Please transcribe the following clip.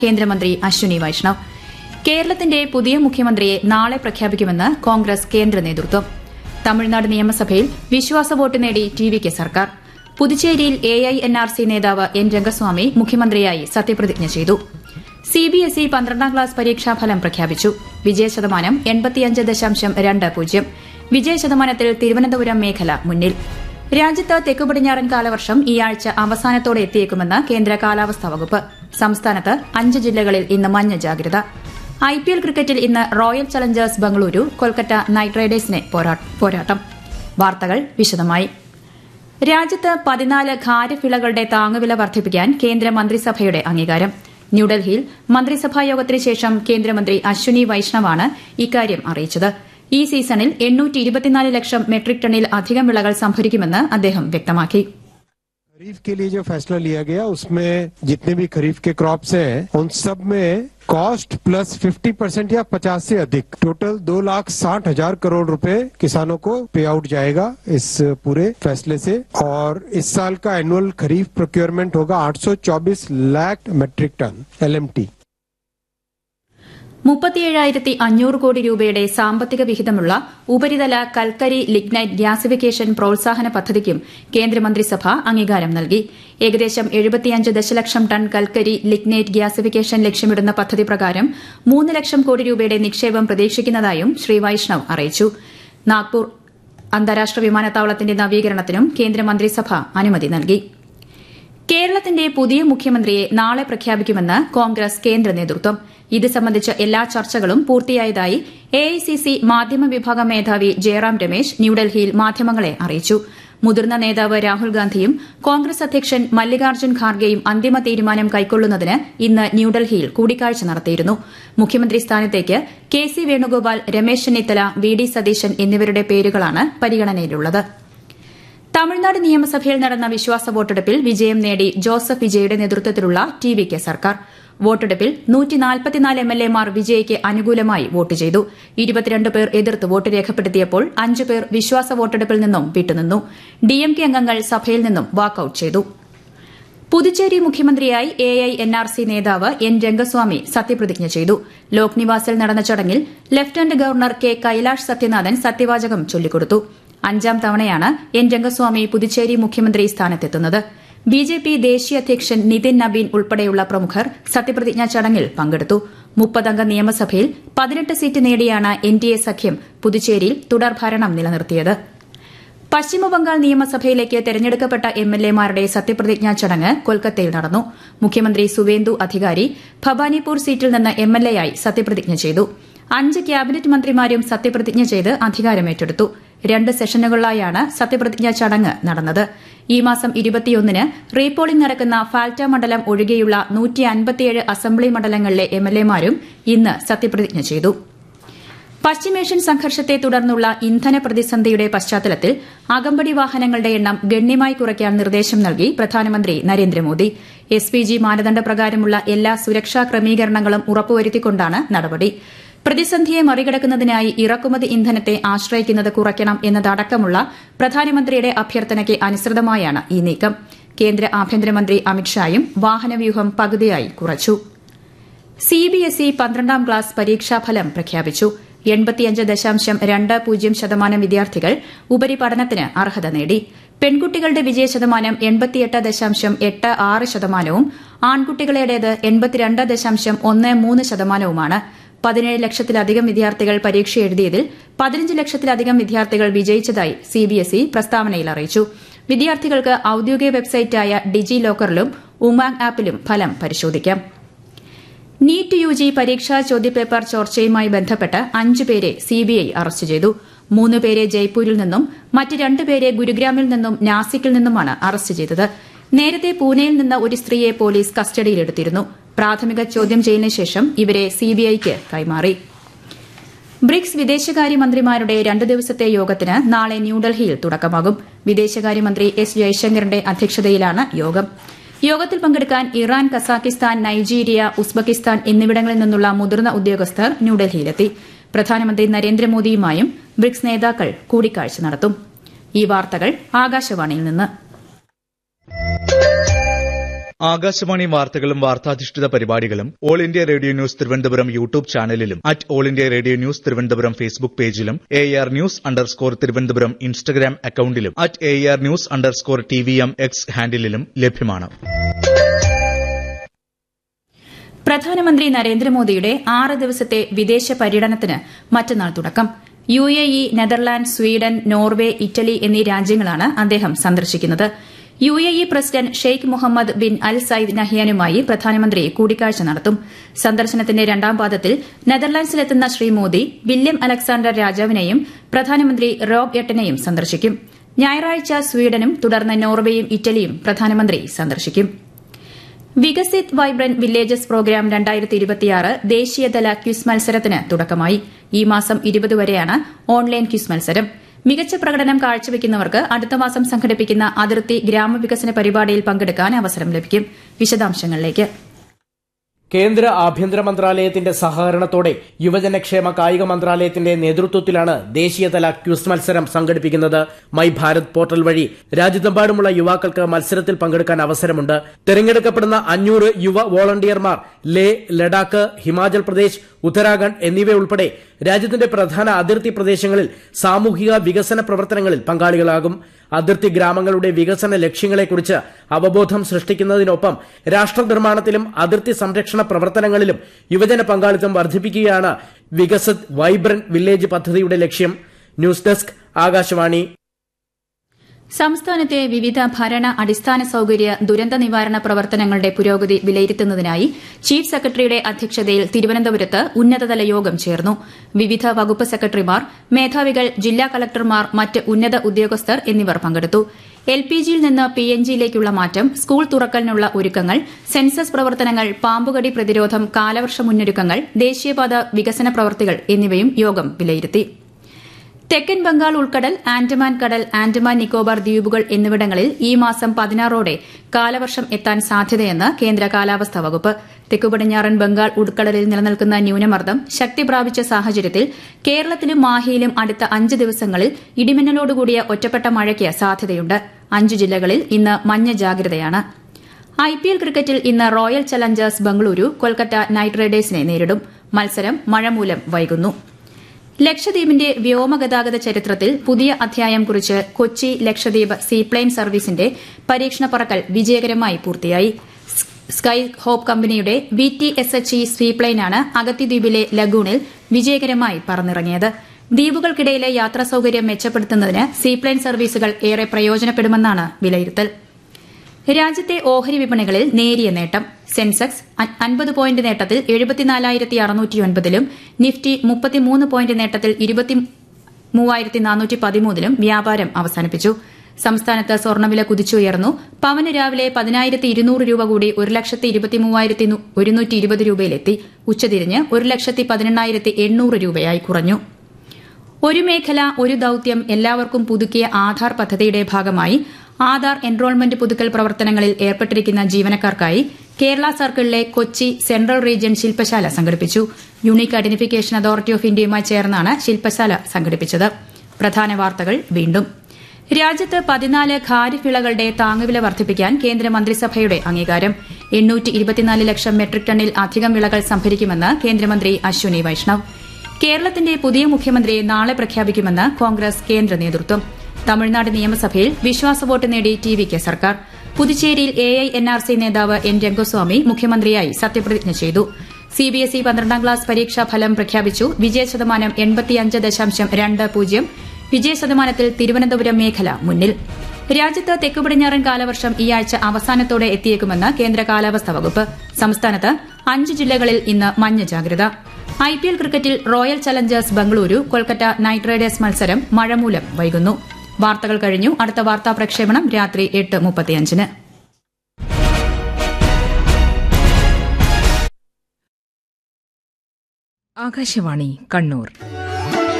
കേന്ദ്രമന്ത്രി അശ്വിനി വൈഷ്ണവ് കേരളത്തിന്റെ പുതിയ മുഖ്യമന്ത്രിയെ നാളെ പ്രഖ്യാപിക്കുമെന്ന് കോൺഗ്രസ് കേന്ദ്ര നേതൃത്വം തമിഴ്നാട് നിയമസഭയിൽ വിശ്വാസ വോട്ട് നേടി ടി വിക്ക് സർക്കാർ പുതുച്ചേരിയിൽ A I N R C നേതാവ് എൻ രംഗസ്വാമി മുഖ്യമന്ത്രിയായി സത്യപ്രതിജ്ഞ ചെയ്തു സിബിഎസ്ഇ പന്ത്രണ്ടാം ക്ലാസ് പരീക്ഷാഫലം പ്രഖ്യാപിച്ചു വിജയശതമാനം എൺപത്തിയഞ്ച് ദശാംശം രണ്ട് പൂജ്യം വിജയശതമാനത്തിൽ തിരുവനന്തപുരം മേഖല മുന്നിൽ രാജ്യത്ത് തെക്കു പടിഞ്ഞാറൻ കാലവർഷം ഈ ആഴ്ച അവസാനത്തോടെ എത്തിയേക്കുമെന്ന് കേന്ദ്ര കാലാവസ്ഥാ വകുപ്പ് സംസ്ഥാനത്ത് അഞ്ച് ജില്ലകളിൽ ഇന്ന് മഞ്ഞ ജാഗ്രത ഐപിഎൽ ക്രിക്കറ്റിൽ ഇന്ന് Royal Challengers Bengaluru Kolkata Knight റൈഡേഴ്സിനെ പോരാട്ടം വാർത്തകൾ വിശദമായി രാജ്യത്ത് പതിനാല് ഖാരിഫിളകളുടെ താങ്ങുവില വർദ്ധിപ്പിക്കാൻ കേന്ദ്ര മന്ത്രിസഭയുടെ അംഗീകാരം ന്യൂഡൽഹിയിൽ മന്ത്രിസഭാ യോഗത്തിന് ശേഷം കേന്ദ്രമന്ത്രി അശ്വിനി വൈഷ്ണവാണ് ഇക്കാര്യം അറിയിച്ചത് ഈ സീസണിൽ ലക്ഷം മെട്രിക് ടണ്ണിൽ അധികം വിളകൾ സംഭരിക്കുമെന്ന് അദ്ദേഹം വ്യക്തമാക്കി खरीफ के लिए जो फैसला लिया गया उसमें जितने भी खरीफ के क्रॉप्स हैं उन सब में कॉस्ट प्लस 50 परसेंट या 50 से अधिक टोटल दो लाख साठ हजार करोड़ रुपए किसानों को पे आउट जाएगा इस पूरे फैसले से और इस साल का एनुअल खरीफ प्रोक्योरमेंट होगा 824 लाख मेट्रिक टन एलएमटी മുപ്പത്തിയേഴായിരത്തി അഞ്ഞൂറ് കോടി രൂപയുടെ സാമ്പത്തിക വിഹിതമുള്ള ഉപരിതല കൽക്കരി ലിഗ്നൈറ്റ് ഗ്യാസിഫിക്കേഷൻ പ്രോത്സാഹന പദ്ധതിക്കും കേന്ദ്രമന്ത്രിസഭ അംഗീകാരം നൽകി ഏകദേശം എഴുപത്തിയഞ്ച് ദശലക്ഷം ടൺ കൽക്കരി ലിഗ്നൈറ്റ് ഗ്യാസിഫിക്കേഷൻ ലക്ഷ്യമിടുന്ന പദ്ധതി പ്രകാരം മൂന്ന് ലക്ഷം കോടി രൂപയുടെ നിക്ഷേപം പ്രതീക്ഷിക്കുന്നതായും ശ്രീ വൈഷ്ണവ് അറിയിച്ചു നാഗ്പൂർ അന്താരാഷ്ട്ര വിമാനത്താവളത്തിന്റെ നവീകരണത്തിനും കേന്ദ്രമന്ത്രിസഭ അനുമതി നൽകി കേരളത്തിന്റെ പുതിയ മുഖ്യമന്ത്രിയെ നാളെ പ്രഖ്യാപിക്കുമെന്ന് കോൺഗ്രസ് കേന്ദ്ര നേതൃത്വം ഇത് സംബന്ധിച്ച എല്ലാ ചർച്ചകളും പൂർത്തിയായതായി എഐസിസി മാധ്യമ വിഭാഗം മേധാവി ജയറാം രമേശ് ന്യൂഡൽഹിയിൽ മാധ്യമങ്ങളെ അറിയിച്ചു മുതിർന്ന നേതാവ് രാഹുൽ ഗാന്ധിയും കോൺഗ്രസ് അധ്യക്ഷൻ മല്ലികാർജ്ജുൻ ഖാർഗെയും അന്തിമ തീരുമാനം കൈക്കൊള്ളുന്നതിന് ഇന്ന് ന്യൂഡൽഹിയിൽ കൂടിക്കാഴ്ച നടത്തിയിരുന്നു മുഖ്യമന്ത്രി സ്ഥാനത്തേക്ക് K C Venugopal Ramesh Chennithala V D Satheesan എന്നിവരുടെ പേരുകളാണ് പരിഗണനയിലുള്ളത് തമിഴ്നാട് നിയമസഭയിൽ നടന്ന വിശ്വാസ വോട്ടെടുപ്പിൽ വിജയം നേടി ജോസഫ് വിജയുടെ നേതൃത്വത്തിലുള്ള ടി വിക്ക് സർക്കാർ വോട്ടെടുപ്പിൽ എംഎൽഎമാർ വിജയ്ക്ക് അനുകൂലമായി വോട്ട് ചെയ്തു ഇരുപത്തിരണ്ട് പേർ എതിർത്ത് വോട്ട് രേഖപ്പെടുത്തിയപ്പോൾ അഞ്ച് പേർ വിശ്വാസ വോട്ടെടുപ്പിൽ നിന്നും വിട്ടുനിന്നു ഡിഎംകെ അംഗങ്ങൾ സഭയിൽ നിന്നും വാക്കൌട്ട് ചെയ്തു പുതുച്ചേരി മുഖ്യമന്ത്രിയായി A I N R C നേതാവ് എൻ രംഗസ്വാമി സത്യപ്രതിജ്ഞ ചെയ്തു ലോക് നിവാസിൽ നടന്ന ചടങ്ങിൽ lieutenant governor K Kailash Sathyanathan സത്യവാചകം ചൊല്ലിക്കൊടുത്തു അഞ്ചാം തവണയാണ് എൻ രംഗസ്വാമി പുതുച്ചേരി മുഖ്യമന്ത്രി സ്ഥാനത്തെത്തുന്നത് ബിജെപി ദേശീയ അധ്യക്ഷൻ നിതിൻ നബീൻ ഉൾപ്പെടെയുള്ള പ്രമുഖർ സത്യപ്രതിജ്ഞാ ചടങ്ങിൽ പങ്കെടുത്തു മുപ്പതംഗ നിയമസഭയിൽ പതിനെട്ട് സീറ്റ് നേടിയാണ് എൻഡിഎ സഖ്യം പുതുച്ചേരിയിൽ തുടർഭരണം നിലനിർത്തിയത് പശ്ചിമബംഗാൾ നിയമസഭയിലേക്ക് തെരഞ്ഞെടുക്കപ്പെട്ട എംഎൽഎമാരുടെ സത്യപ്രതിജ്ഞാ ചടങ്ങ് കൊൽക്കത്തയിൽ നടന്നു മുഖ്യമന്ത്രി സുവേന്ദു അധികാരി ഭവാനിപൂർ സീറ്റിൽ നിന്ന് എംഎൽഎയായി സത്യപ്രതിജ്ഞ ചെയ്തു അഞ്ച് ക്യാബിനറ്റ് മന്ത്രിമാരും സത്യപ്രതിജ്ഞ ചെയ്ത് അധികാരമേറ്റെടുത്തു രണ്ട് സെഷനുകളിലായാണ് സത്യപ്രതിജ്ഞാ ചടങ്ങ് നടന്നത് ഈ മാസം ഇരുപത്തിയൊന്നിന് റീപോളിംഗ് നടക്കുന്ന ഫാൽറ്റ മണ്ഡലം ഒഴികെയുള്ള അസംബ്ലി മണ്ഡലങ്ങളിലെ എംഎൽഎമാരും ഇന്ന് സത്യപ്രതിജ്ഞ ചെയ്തു പശ്ചിമേഷ്യൻ സംഘർഷത്തെ തുടർന്നുള്ള ഇന്ധന പ്രതിസന്ധിയുടെ പശ്ചാത്തലത്തിൽ അകമ്പടി വാഹനങ്ങളുടെ എണ്ണം ഗണ്യമായി കുറയ്ക്കാൻ നിർദ്ദേശം നൽകി പ്രധാനമന്ത്രി നരേന്ദ്രമോദി എസ് പി ജി മാനദണ്ഡ പ്രകാരമുള്ള എല്ലാ സുരക്ഷാ ക്രമീകരണങ്ങളും ഉറപ്പുവരുത്തിക്കൊണ്ടാണ് നടപടി പ്രതിസന്ധിയെ മറികടക്കുന്നതിനായി ഇറക്കുമതി ഇന്ധനത്തെ ആശ്രയിക്കുന്നത് കുറയ്ക്കണം എന്നതടക്കമുള്ള പ്രധാനമന്ത്രിയുടെ അഭ്യർത്ഥനയ്ക്ക് അനുസൃതമായാണ് ഈ നീക്കം കേന്ദ്ര ആഭ്യന്തരമന്ത്രി അമിത്ഷായും വാഹനവ്യൂഹം പകുതിയായി കുറച്ചു സിബിഎസ്ഇ പന്ത്രണ്ടാം ക്ലാസ് പരീക്ഷാഫലം പ്രഖ്യാപിച്ചു എൺപത്തിയഞ്ച് ദശാംശം രണ്ട് പൂജ്യം ശതമാനം വിദ്യാർത്ഥികൾ ഉപരിപഠനത്തിന് അർഹത നേടി പെൺകുട്ടികളുടെ വിജയശതമാനം എൺപത്തിയെട്ട് ദശാംശം എട്ട് ആറ് ശതമാനവും ആൺകുട്ടികളുടേത് എൺപത്തിരണ്ട് ദശാംശം ഒന്ന് മൂന്ന് ശതമാനവുമാണ് പതിനേഴ് ലക്ഷത്തിലധികം വിദ്യാർത്ഥികൾ പരീക്ഷ എഴുതിയതിൽ പതിനഞ്ച് ലക്ഷത്തിലധികം വിദ്യാർത്ഥികൾ വിജയിച്ചതായി സിബിഎസ്ഇ പ്രസ്താവനയിൽ അറിയിച്ചു വിദ്യാർത്ഥികൾക്ക് ഔദ്യോഗിക വെബ്സൈറ്റായ ഡിജി ലോക്കറിലും ഉമാങ് ആപ്പിലും ഫലം പരിശോധിക്കാം നീറ്റ് യുജി പരീക്ഷാ ചോദ്യപേപ്പർ ചോർച്ചയുമായി ബന്ധപ്പെട്ട് അഞ്ച് പേരെ സിബിഐ അറസ്റ്റ് ചെയ്തു മൂന്ന് പേരെ ജയ്പൂരിൽ നിന്നും മറ്റ് രണ്ടുപേരെ ഗുരുഗ്രാമിൽ നിന്നും നാസിക്കിൽ നിന്നുമാണ് അറസ്റ്റ് ചെയ്തത് നേരത്തെ പൂനെയിൽ നിന്ന് ഒരു സ്ത്രീയെ പോലീസ് കസ്റ്റഡിയിലെടുത്തിരുന്നു പ്രാഥമിക ചോദ്യം ചെയ്യലിന് ശേഷം ഇവരെ സിബിഐക്ക് കൈമാറി ബ്രിക്സ് വിദേശകാര്യമന്ത്രിമാരുടെ രണ്ട് ദിവസത്തെ യോഗത്തിന് നാളെ ന്യൂഡൽഹിയിൽ തുടക്കമാകും വിദേശകാര്യമന്ത്രി എസ് ജയശങ്കറിന്റെ അധ്യക്ഷതയിലാണ് യോഗം യോഗത്തിൽ പങ്കെടുക്കാൻ ഇറാൻ കസാക്കിസ്ഥാൻ നൈജീരിയ ഉസ്ബെക്കിസ്ഥാൻ എന്നിവിടങ്ങളിൽ നിന്നുള്ള മുതിർന്ന ഉദ്യോഗസ്ഥർ ന്യൂഡൽഹിയിലെത്തി പ്രധാനമന്ത്രി നരേന്ദ്രമോദിയുമായും ബ്രിക്സ് നേതാക്കൾ കൂടിക്കാഴ്ച നടത്തും ഈ വാർത്തകൾ ആകാശവാണിയിൽ നിന്ന് ആകാശവാണി വാർത്തകളും വാർത്താധിഷ്ഠിത പരിപാടികളും All India Radio News Thiruvananthapuram YouTube ചാനലിലും at All India Radio News Thiruvananthapuram Facebook പേജിലും A R news underscore Thiruvananthapuram Instagram അക്കൌണ്ടിലും at A R news underscore T V M X ഹാൻഡിലും ലഭ്യമാണ് പ്രധാനമന്ത്രി നരേന്ദ്രമോദിയുടെ ആറ് ദിവസത്തെ വിദേശ പര്യടനത്തിന് മറ്റന്നാൾ തുടക്കം U A E Netherland Sweden Norway Italy എന്നീ രാജ്യങ്ങളാണ് അദ്ദേഹം സന്ദർശിക്കുന്നത് U A E president Sheikh Mohammed bin Al Zayed നഹ്യാനുമായി പ്രധാനമന്ത്രി കൂടിക്കാഴ്ച നടത്തും സന്ദർശനത്തിന്റെ രണ്ടാം പാദത്തിൽ നെതർലാൻഡ്സിലെത്തുന്ന ശ്രീ മോദി വില്യം അലക്സാണ്ടർ രാജാവിനെയും പ്രധാനമന്ത്രി റോബ് എട്ടനെയും സന്ദർശിക്കും ഞായറാഴ്ച സ്വീഡനും തുടർന്ന് നോർവേയും ഇറ്റലിയും പ്രധാനമന്ത്രി സന്ദർശിക്കും വികസിത് വൈബ്രന്റ് വില്ലേജസ് പ്രോഗ്രാം ദേശീയതല ക്വിസ് മത്സരത്തിന് തുടക്കമായി ഈ മാസം ഇരുപത് വരെയാണ് ഓൺലൈൻ ക്വിസ് മത്സരം മികച്ച പ്രകടനം കാഴ്ചവെക്കുന്നവർക്ക് അടുത്ത മാസം സംഘടിപ്പിക്കുന്ന അതിർത്തി ഗ്രാമവികസന പരിപാടിയിൽ പങ്കെടുക്കാൻ അവസരം ലഭിക്കും വിശദാംശങ്ങളിലേക്ക് കേന്ദ്ര ആഭ്യന്തര മന്ത്രാലയത്തിന്റെ സഹകരണത്തോടെ യുവജനക്ഷേമ കായിക മന്ത്രാലയത്തിന്റെ നേതൃത്വത്തിലാണ് ദേശീയതല ക്യൂസ് മത്സരം സംഘടിപ്പിക്കുന്നത് മൈ ഭാരത് പോർട്ടൽ വഴി രാജ്യത്തെമ്പാടുമുള്ള യുവാക്കൾക്ക് മത്സരത്തിൽ പങ്കെടുക്കാൻ അവസരമുണ്ട് തെരഞ്ഞെടുക്കപ്പെടുന്ന അഞ്ഞൂറ് യുവ വോളണ്ടിയർമാർ ലേ ലഡാക്ക് ഹിമാചൽ പ്രദേശ് ഉത്തരാഖണ്ഡ് എന്നിവയുൾപ്പെടെ രാജ്യത്തിന്റെ പ്രധാന അതിർത്തി പ്രദേശങ്ങളിൽ സാമൂഹിക വികസന പ്രവർത്തനങ്ങളിൽ പങ്കാളികളാകും അതിർത്തി ഗ്രാമങ്ങളുടെ വികസന ലക്ഷ്യങ്ങളെക്കുറിച്ച് അവബോധം സൃഷ്ടിക്കുന്നതിനൊപ്പം രാഷ്ട്ര നിർമ്മാണത്തിലും അതിർത്തി സംരക്ഷണ പ്രവർത്തനങ്ങളിലും യുവജന പങ്കാളിത്തം വർദ്ധിപ്പിക്കുകയാണ് വികസിത് വൈബ്രന്റ് വില്ലേജ് പദ്ധതിയുടെ ലക്ഷ്യം ന്യൂസ് ഡെസ്ക് ആകാശവാണി സംസ്ഥാനത്തെ വിവിധ ഭരണ അടിസ്ഥാന സൌകര്യ ദുരന്ത നിവാരണ പ്രവർത്തനങ്ങളുടെ പുരോഗതി വിലയിരുത്തുന്നതിനായി ചീഫ് സെക്രട്ടറിയുടെ അധ്യക്ഷതയിൽ തിരുവനന്തപുരത്ത് ഉന്നതതല യോഗം ചേർന്നു വിവിധ വകുപ്പ് സെക്രട്ടറിമാർ മേധാവികൾ ജില്ലാ കളക്ടർമാർ മറ്റ് ഉന്നത ഉദ്യോഗസ്ഥർ എന്നിവർ പങ്കെടുത്തു എൽ പി ജിയിൽ നിന്ന് പി എൻ ജിയിലേക്കുള്ള മാറ്റം സ്കൂൾ തുറക്കലിനുള്ള ഒരുക്കങ്ങൾ സെൻസസ് പ്രവർത്തനങ്ങൾ പാമ്പുകടി പ്രതിരോധം കാലവർഷ മുന്നൊരുക്കങ്ങൾ ദേശീയപാത വികസന പ്രവൃത്തികൾ എന്നിവയും യോഗം വിലയിരുത്തി തെക്കൻ ബംഗാൾ ഉൾക്കടൽ ആൻഡമാൻ കടൽ ആൻഡമാൻ നിക്കോബാർ ദ്വീപുകൾ എന്നിവിടങ്ങളിൽ ഈ മാസം പതിനാറോടെ കാലവർഷം എത്താൻ സാധ്യതയെന്ന് കേന്ദ്ര കാലാവസ്ഥാ വകുപ്പ് തെക്കുപടിഞ്ഞാറൻ ബംഗാൾ ഉൾക്കടലിൽ നിലനിൽക്കുന്ന ന്യൂനമർദ്ദം ശക്തി പ്രാപിച്ച സാഹചര്യത്തിൽ കേരളത്തിലും മാഹിയിലും അടുത്ത അഞ്ച് ദിവസങ്ങളിൽ ഇടിമിന്നലോടുകൂടിയ ഒറ്റപ്പെട്ട മഴയ്ക്ക് സാധ്യതയുണ്ട് അഞ്ച് ജില്ലകളിൽ ഇന്ന് മഞ്ഞ ജാഗ്രതയാണ് ഐപിഎൽ ക്രിക്കറ്റിൽ ഇന്ന് Royal Challengers Bengaluru Kolkata Knight റൈഡേഴ്സിനെ നേരിടും മത്സരം മഴ മൂലം വൈകുന്നു ലക്ഷദ്വീപിന്റെ വ്യോമഗതാഗത ചരിത്രത്തിൽ പുതിയ അധ്യായം കുറിച്ച് കൊച്ചി ലക്ഷദ്വീപ് സീപ്ലെയിൻ സർവീസിന്റെ പരീക്ഷണ പറക്കൽ വിജയകരമായി പൂർത്തിയായി സ്കൈ ഹോപ്പ് കമ്പനിയുടെ V T S H E സീപ്ലെയിനാണ് അഗത്തിദ്വീപിലെ ലഗൂണിൽ വിജയകരമായി പറന്നിറങ്ങിയത് ദ്വീപുകൾക്കിടയിലെ യാത്രാ സൌകര്യം മെച്ചപ്പെടുത്തുന്നതിന് സീപ്ലെയിൻ സർവീസുകൾ ഏറെ പ്രയോജനപ്പെടുമെന്നാണ് വിലയിരുത്തൽ രാജ്യത്തെ ഓഹരി വിപണികളിൽ നേരിയ നേട്ടം സെൻസെക്സ് അൻപത് പോയിന്റ് നേട്ടത്തിൽ എഴുപത്തിനാലായിരത്തി അറുന്നൂറ്റിയൊൻപതിലും നിഫ്റ്റി മുപ്പത്തിമൂന്ന് പോയിന്റ് നേട്ടത്തിൽ ഇരുപത്തി മൂവായിരത്തി നാനൂറ്റി പതിമൂന്നിലും വ്യാപാരം അവസാനിപ്പിച്ചു സംസ്ഥാനത്ത് സ്വർണ്ണവില കുതിച്ചുയർന്നു പവന് രാവിലെ പതിനായിരത്തി ഇരുന്നൂറ് രൂപ കൂടി ഒരു ലക്ഷത്തി ഇരുപത്തി മൂവായിരത്തി ഒരുന്നൂറ്റി ഇരുപത് രൂപയിലെത്തി ഉച്ചതിരിഞ്ഞ് ഒരു ലക്ഷത്തി പതിനെണ്ണായിരത്തി എണ്ണൂറ് രൂപയായി കുറഞ്ഞു ഒരു മേഖല ഒരു ദൌത്യം എല്ലാവർക്കും പുതുക്കിയ ആധാർ പദ്ധതിയുടെ ഭാഗമായി ആധാർ എൻറോൾമെന്റ് പുതുക്കൽ പ്രവർത്തനങ്ങളിൽ ഏർപ്പെട്ടിരിക്കുന്ന ജീവനക്കാർക്കായി കേരള സർക്കിളിലെ കൊച്ചി സെൻട്രൽ റീജിയൻ ശില്പശാല സംഘടിപ്പിച്ചു യൂണിക് ഐഡന്റിഫിക്കേഷൻ അതോറിറ്റി ഓഫ് ഇന്ത്യയുമായി ചേർന്നാണ് ശില്പശാല സംഘടിപ്പിച്ചത് പ്രധാന വാർത്തകൾ വീണ്ടും രാജ്യത്ത് പതിനാല് ഖാരിഫ് വിളകളുടെ താങ്ങുവില വർദ്ധിപ്പിക്കാൻ കേന്ദ്രമന്ത്രിസഭയുടെ അംഗീകാരം ലക്ഷം മെട്രിക് ടണ്ണിൽ അധികം വിളകൾ സംഭരിക്കുമെന്ന് കേന്ദ്രമന്ത്രി അശ്വനി വൈഷ്ണവ് കേരളത്തിന്റെ പുതിയ മുഖ്യമന്ത്രിയെ നാളെ പ്രഖ്യാപിക്കുമെന്ന് കോൺഗ്രസ് കേന്ദ്ര നേതൃത്വം തമിഴ്നാട് നിയമസഭയിൽ വിശ്വാസവോട്ട് നേടി ടി വിക്ക് സർക്കാർ പുതുച്ചേരിയിൽ A I N R C നേതാവ് എൻ രംഗസ്വാമി മുഖ്യമന്ത്രിയായി സത്യപ്രതിജ്ഞ ചെയ്തു സിബിഎസ്ഇ പന്ത്രണ്ടാം ക്ലാസ് പരീക്ഷാ ഫലം പ്രഖ്യാപിച്ചു വിജയശതമാനം എൺപത്തിയഞ്ച് ദശാംശം രണ്ട് പൂജ്യം വിജയശതമാനത്തിൽ തിരുവനന്തപുരം മേഖല മുന്നിൽ രാജ്യത്ത് തെക്കുപടിഞ്ഞാറൻ കാലവർഷം ഈ ആഴ്ച അവസാനത്തോടെ എത്തിയേക്കുമെന്ന് കേന്ദ്ര കാലാവസ്ഥാ വകുപ്പ് സംസ്ഥാനത്ത് അഞ്ച് ജില്ലകളിൽ ഇന്ന് മഞ്ഞ ജാഗ്രത ഐപിഎൽ ക്രിക്കറ്റിൽ Royal Challengers Bengaluru Kolkata Knight Riders മത്സരം മഴ മൂലം വൈകുന്നു വാർത്തകൾ കഴിഞ്ഞു അടുത്ത വാർത്താ പ്രക്ഷേപണം രാത്രി എട്ട് മുപ്പത്തിയഞ്ചിന് ആകാശവാണി കണ്ണൂർ